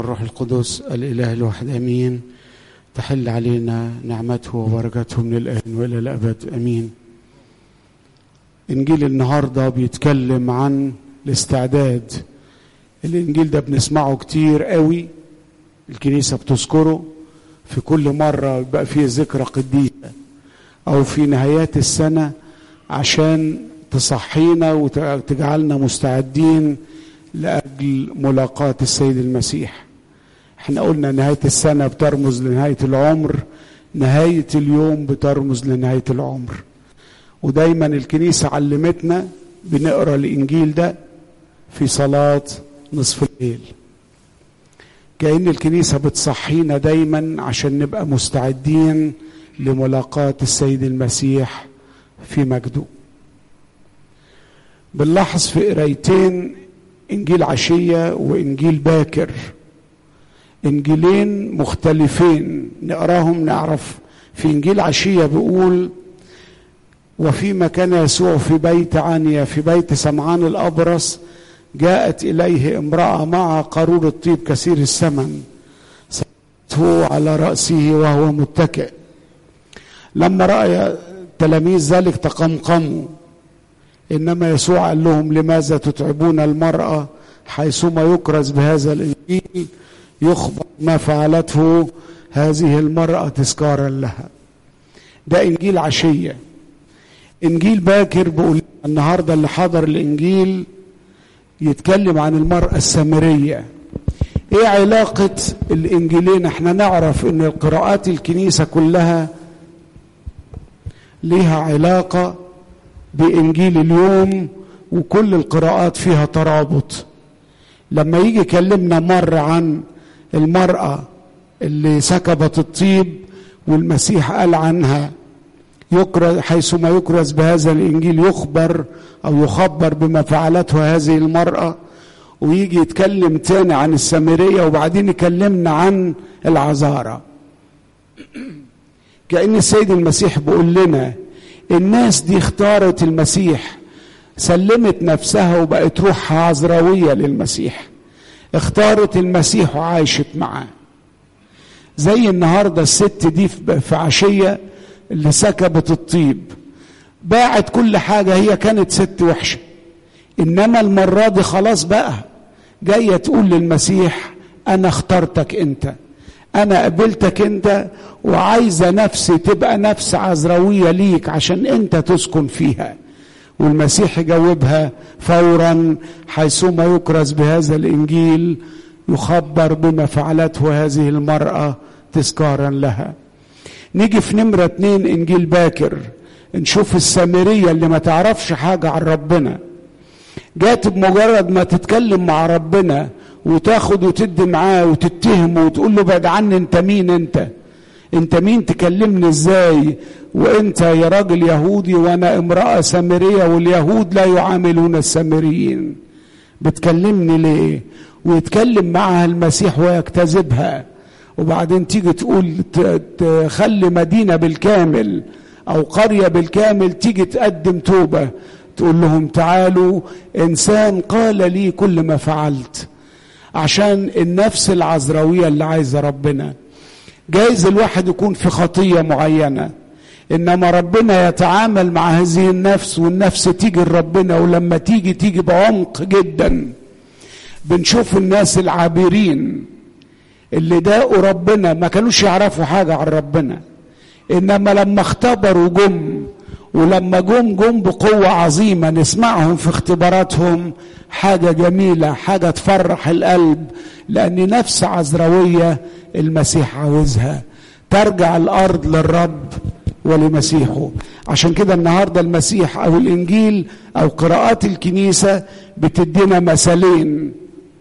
الروح القدس الإله الواحد أمين تحل علينا نعمته وبركته من الآن وإلى الأبد أمين إنجيل النهاردة بيتكلم عن الاستعداد الإنجيل ده بنسمعه كتير قوي الكنيسة بتذكره في كل مرة يبقى فيه ذكرى قديسة أو في نهايات السنة عشان تصحينا وتجعلنا مستعدين لأجل ملاقاة السيد المسيح احنا قلنا نهاية السنة بترمز لنهاية العمر نهاية اليوم بترمز لنهاية العمر ودايما الكنيسة علمتنا بنقرا الإنجيل ده في صلاة نصف الليل كأن الكنيسة بتصحينا دايما عشان نبقى مستعدين لملاقاة السيد المسيح في مجده بنلاحظ في قرايتين انجيل عشيه وانجيل باكر انجيلين مختلفين نقراهم نعرف في انجيل عشيه بيقول وفيما كان يسوع في بيت عنيا في بيت سمعان الابرص جاءت اليه امراه مع قارورة طيب كثير الثمن سقطته على راسه وهو متكئ لما راى تلاميذ ذلك تقمقموا انما يسوع قال لهم لماذا تتعبون المراه حيثما يكرز بهذا الانجيل يخبر ما فعلته هذه المراه تذكارا لها ده انجيل عشيه انجيل باكر بيقول النهارده اللي حضر الانجيل يتكلم عن المراه السامريه ايه علاقه الانجيلين احنا نعرف ان القراءات الكنيسه كلها ليها علاقه بانجيل اليوم وكل القراءات فيها ترابط لما يجي يكلمنا مره عن المراه اللي سكبت الطيب والمسيح قال عنها يكرز حيثما يكرز بهذا الانجيل يخبر او يخبر بما فعلته هذه المراه ويجي يتكلم تاني عن السامريه وبعدين يكلمنا عن العذاره كأن السيد المسيح بيقول لنا الناس دي اختارت المسيح سلمت نفسها وبقت روحها عذراوية للمسيح اختارت المسيح وعايشت معاه زي النهاردة الست دي في عشية اللي سكبت الطيب باعت كل حاجة هي كانت ست وحشة إنما المرة دي خلاص بقى جاية تقول للمسيح أنا اخترتك أنت أنا قبلتك أنت وعايزة نفسي تبقى نفس عذراوية ليك عشان أنت تسكن فيها والمسيح يجاوبها فورا حيثما يكرز بهذا الإنجيل يخبر بما فعلته هذه المرأة تذكارا لها نيجي في نمرة اتنين إنجيل باكر نشوف السامرية اللي ما تعرفش حاجة عن ربنا جات بمجرد ما تتكلم مع ربنا وتاخد وتدي معاه وتتهمه وتقول له بعد عني انت مين انت انت مين تكلمني ازاي وانت يا راجل يهودي وانا امرأة سامرية واليهود لا يعاملون السامريين بتكلمني ليه ويتكلم معها المسيح ويجتذبها وبعدين تيجي تقول تخلي مدينة بالكامل او قرية بالكامل تيجي تقدم توبة تقول لهم تعالوا انسان قال لي كل ما فعلت عشان النفس العذراوية اللي عايزة ربنا جايز الواحد يكون في خطية معينة إنما ربنا يتعامل مع هذه النفس والنفس تيجي لربنا ولما تيجي تيجي بعمق جدا بنشوف الناس العابرين اللي داقوا ربنا ما كانوش يعرفوا حاجة عن ربنا إنما لما اختبروا جم ولما جم جم بقوة عظيمة نسمعهم في اختباراتهم حاجة جميلة حاجة تفرح القلب لأن نفس عذراوية المسيح عاوزها ترجع الأرض للرب ولمسيحه عشان كده النهاردة المسيح أو الإنجيل أو قراءات الكنيسة بتدينا مثلين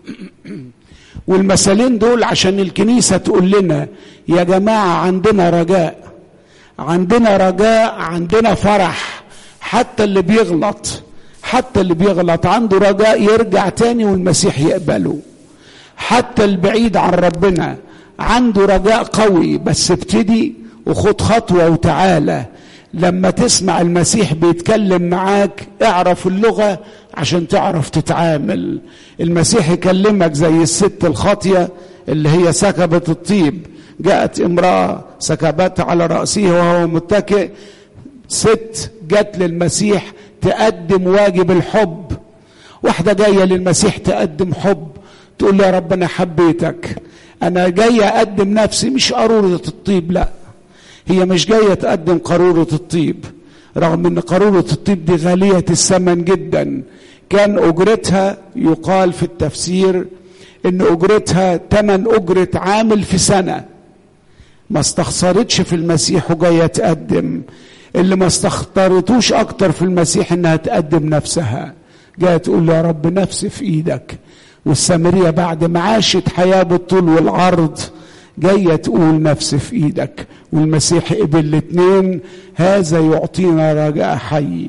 والمثلين دول عشان الكنيسة تقول لنا يا جماعة عندنا رجاء عندنا رجاء عندنا فرح حتى اللي بيغلط حتى اللي بيغلط عنده رجاء يرجع تاني والمسيح يقبله حتى البعيد عن ربنا عنده رجاء قوي بس ابتدي وخد خطوة وتعالى لما تسمع المسيح بيتكلم معاك اعرف اللغة عشان تعرف تتعامل المسيح يكلمك زي الست الخاطية اللي هي سكبت الطيب جاءت امرأة سكبت على رأسه وهو متكئ ست جت للمسيح تقدم واجب الحب واحدة جاية للمسيح تقدم حب تقول له يا رب أنا حبيتك أنا جاية أقدم نفسي مش قارورة الطيب لا هي مش جاية تقدم قارورة الطيب رغم أن قارورة الطيب دي غالية الثمن جدا كان أجرتها يقال في التفسير أن أجرتها تمن أجرة عامل في سنة ما استخسرتش في المسيح وجاية تقدم اللي ما استخسرتوش أكتر في المسيح إنها تقدم نفسها جاية تقول له يا رب نفسي في إيدك والسامرية بعد ما عاشت حياة بالطول والعرض جاية تقول نفسي في إيدك والمسيح قبل الاتنين هذا يعطينا رجاء حي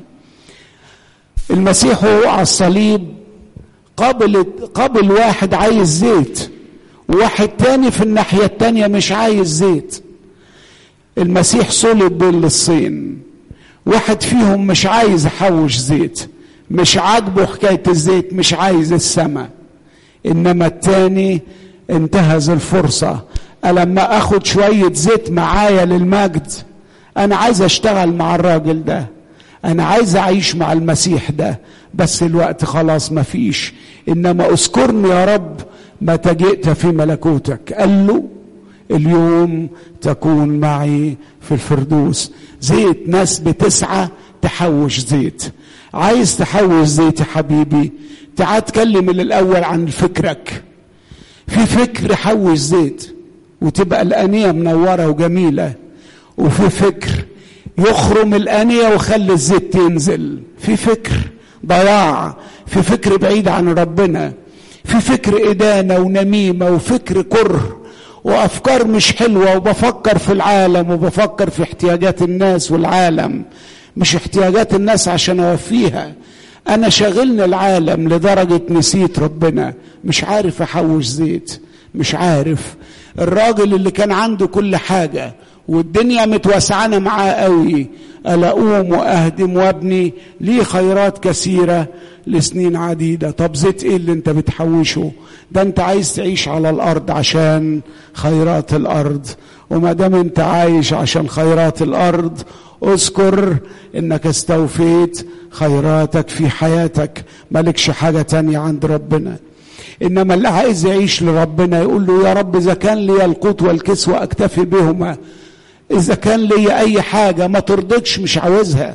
المسيح وهو على الصليب قبل قبل واحد عايز زيت وواحد تاني في الناحية التانية مش عايز زيت المسيح صلب بين الصين واحد فيهم مش عايز يحوش زيت مش عاجبه حكاية الزيت مش عايز السماء إنما التاني انتهز الفرصة لما أخد شوية زيت معايا للمجد أنا عايز أشتغل مع الراجل ده أنا عايز أعيش مع المسيح ده بس الوقت خلاص مفيش إنما اذكرني يا رب متى جئت في ملكوتك قال له اليوم تكون معي في الفردوس زيت ناس بتسعى تحوش زيت عايز تحوش زيت يا حبيبي تعال اتكلم من الاول عن فكرك في فكر حوش زيت وتبقى الانيه منوره وجميله وفي فكر يخرم الانيه وخلي الزيت تنزل في فكر ضياع في فكر بعيد عن ربنا في فكر ادانه ونميمه وفكر كره وافكار مش حلوه وبفكر في العالم وبفكر في احتياجات الناس والعالم مش احتياجات الناس عشان اوفيها انا شاغلني العالم لدرجه نسيت ربنا مش عارف احوش زيت مش عارف الراجل اللي كان عنده كل حاجه والدنيا متوسعانه معاه قوي الا اقوم واهدم وابني لي خيرات كثيره لسنين عديده طب زيت ايه اللي انت بتحوشه ده انت عايز تعيش على الارض عشان خيرات الارض وما دام انت عايش عشان خيرات الارض اذكر انك استوفيت خيراتك في حياتك مالكش حاجه تانية عند ربنا انما اللي عايز يعيش لربنا يقول له يا رب اذا كان لي القوت والكسوه اكتفي بهما اذا كان لي اي حاجه ما ترضيكش مش عاوزها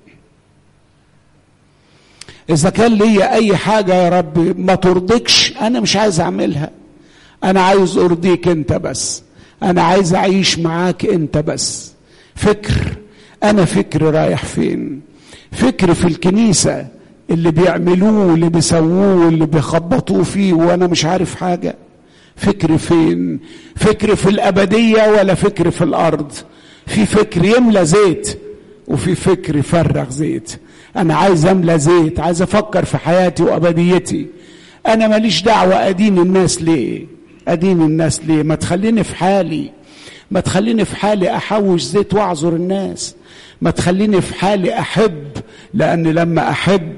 اذا كان لي اي حاجه يا رب ما ترضيكش انا مش عايز اعملها انا عايز ارضيك انت بس انا عايز اعيش معاك انت بس فكر انا فكر رايح فين فكر في الكنيسه اللي بيعملوه واللي بيسووه واللي بيخبطوه فيه وانا مش عارف حاجه فكر فين فكر في الابديه ولا فكر في الارض في فكر يملى زيت وفي فكر يفرغ زيت انا عايز املى زيت عايز افكر في حياتي وابديتي انا ماليش دعوه ادين الناس ليه ادين الناس ليه ما تخليني في حالي ما تخليني في حالي احوش زيت واعذر الناس ما تخليني في حالي احب لان لما احب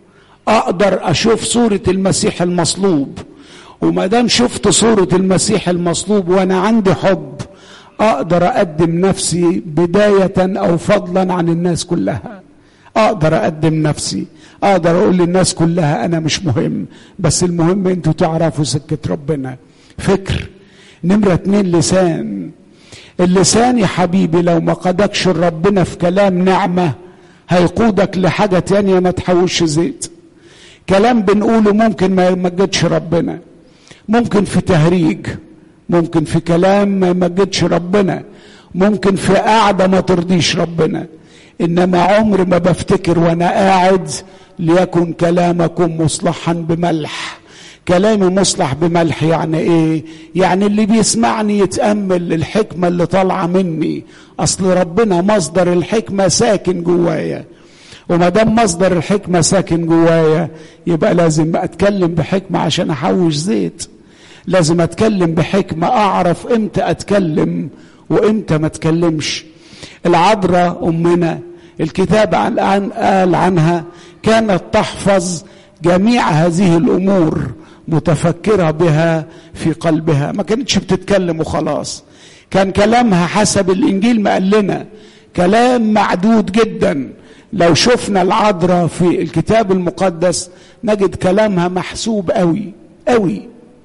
اقدر اشوف صوره المسيح المصلوب وما دام شفت صوره المسيح المصلوب وانا عندي حب اقدر اقدم نفسي بدايه او فضلا عن الناس كلها اقدر اقدم نفسي اقدر اقول للناس كلها انا مش مهم بس المهم انتوا تعرفوا سكه ربنا فكر نمره اتنين لسان اللسان يا حبيبي لو ما قادكش ربنا في كلام نعمه هيقودك لحاجه تانية ما تحوش زيت كلام بنقوله ممكن ما يمجدش ربنا ممكن في تهريج ممكن في كلام ما يمجدش ربنا ممكن في قعده ما ترضيش ربنا انما عمر ما بفتكر وانا قاعد ليكن كلامكم مصلحا بملح كلامي مصلح بملح يعني ايه يعني اللي بيسمعني يتامل الحكمه اللي طالعه مني اصل ربنا مصدر الحكمه ساكن جوايا وما دام مصدر الحكمه ساكن جوايا يبقى لازم اتكلم بحكمه عشان احوش زيت لازم اتكلم بحكمه اعرف امتى اتكلم وامتى ما اتكلمش العذراء امنا الكتاب عن قال عنها كانت تحفظ جميع هذه الامور متفكره بها في قلبها ما كانتش بتتكلم وخلاص كان كلامها حسب الانجيل ما قال لنا كلام معدود جدا لو شفنا العذراء في الكتاب المقدس نجد كلامها محسوب قوي قوي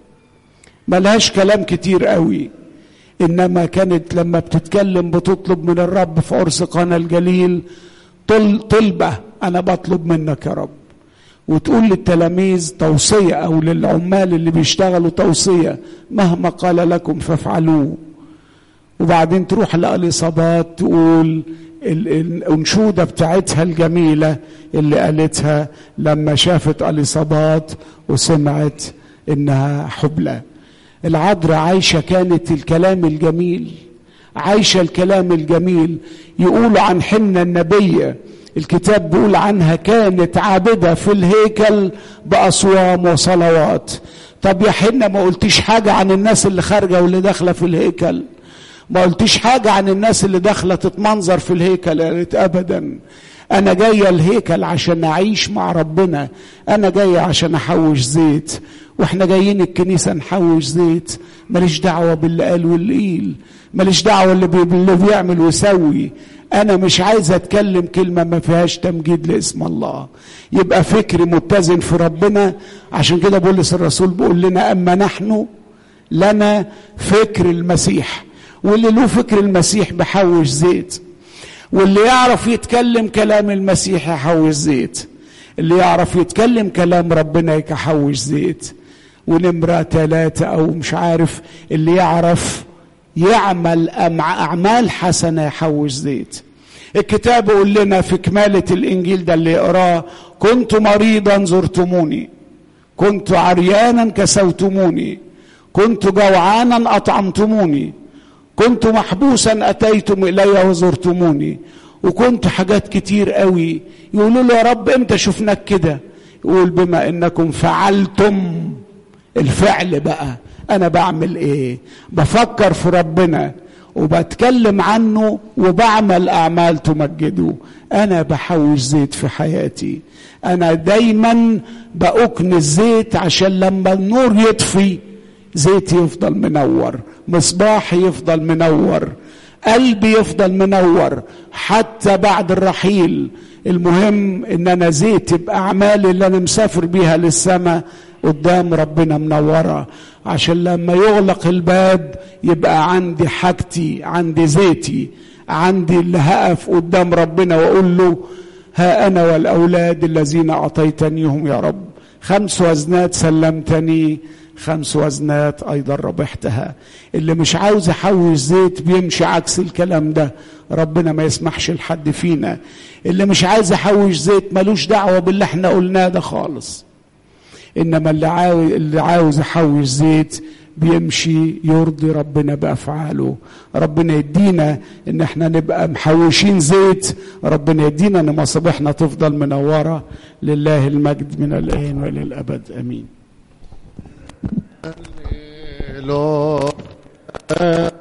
ملهاش كلام كتير قوي انما كانت لما بتتكلم بتطلب من الرب في عرس قنا الجليل طل طلبه انا بطلب منك يا رب وتقول للتلاميذ توصيه او للعمال اللي بيشتغلوا توصيه مهما قال لكم فافعلوه وبعدين تروح لاليصابات تقول الانشوده بتاعتها الجميله اللي قالتها لما شافت اليصابات وسمعت انها حبلى العذراء عايشه كانت الكلام الجميل عايشه الكلام الجميل يقولوا عن حنه النبيه الكتاب بيقول عنها كانت عابده في الهيكل باصوام وصلوات طب يا حنه ما قلتيش حاجه عن الناس اللي خارجه واللي داخله في الهيكل ما قلتيش حاجه عن الناس اللي داخله تتمنظر في الهيكل قالت ابدا انا جايه الهيكل عشان اعيش مع ربنا انا جايه عشان احوش زيت واحنا جايين الكنيسه نحوش زيت ماليش دعوه باللي قال واللي قيل ماليش دعوه اللي, بي اللي بيعمل ويسوي انا مش عايز اتكلم كلمه ما فيهاش تمجيد لاسم الله يبقى فكري متزن في ربنا عشان كده بولس الرسول بيقول لنا اما نحن لنا فكر المسيح واللي له فكر المسيح بحوش زيت واللي يعرف يتكلم كلام المسيح يحوش زيت اللي يعرف يتكلم كلام ربنا يحوش زيت ونمرة ثلاثة أو مش عارف اللي يعرف يعمل أعمال حسنة يحوش زيت الكتاب يقول لنا في كمالة الإنجيل ده اللي يقراه كنت مريضا زرتموني كنت عريانا كسوتموني كنت جوعانا أطعمتموني كنت محبوسا أتيتم إلي وزرتموني وكنت حاجات كتير قوي يقولوا له يا رب امتى شفناك كده يقول بما انكم فعلتم الفعل بقى انا بعمل ايه بفكر في ربنا وبتكلم عنه وبعمل اعمال تمجده انا بحوش زيت في حياتي انا دايما باكن الزيت عشان لما النور يطفي زيتي يفضل منور مصباحي يفضل منور قلبي يفضل منور حتى بعد الرحيل المهم ان انا زيت باعمالي اللي انا مسافر بيها للسماء قدام ربنا منوره عشان لما يغلق الباب يبقى عندي حاجتي عندي زيتي عندي اللي هقف قدام ربنا واقول له ها انا والاولاد الذين اعطيتنيهم يا رب خمس وزنات سلمتني خمس وزنات ايضا ربحتها اللي مش عاوز يحوش زيت بيمشي عكس الكلام ده ربنا ما يسمحش لحد فينا اللي مش عايز يحوش زيت ملوش دعوه باللي احنا قلناه ده خالص انما اللي عاوز اللي عاوز يحوش زيت بيمشي يرضي ربنا بافعاله ربنا يدينا ان احنا نبقى محوشين زيت ربنا يدينا ان مصابيحنا تفضل منوره لله المجد من الان وللابد امين Lord.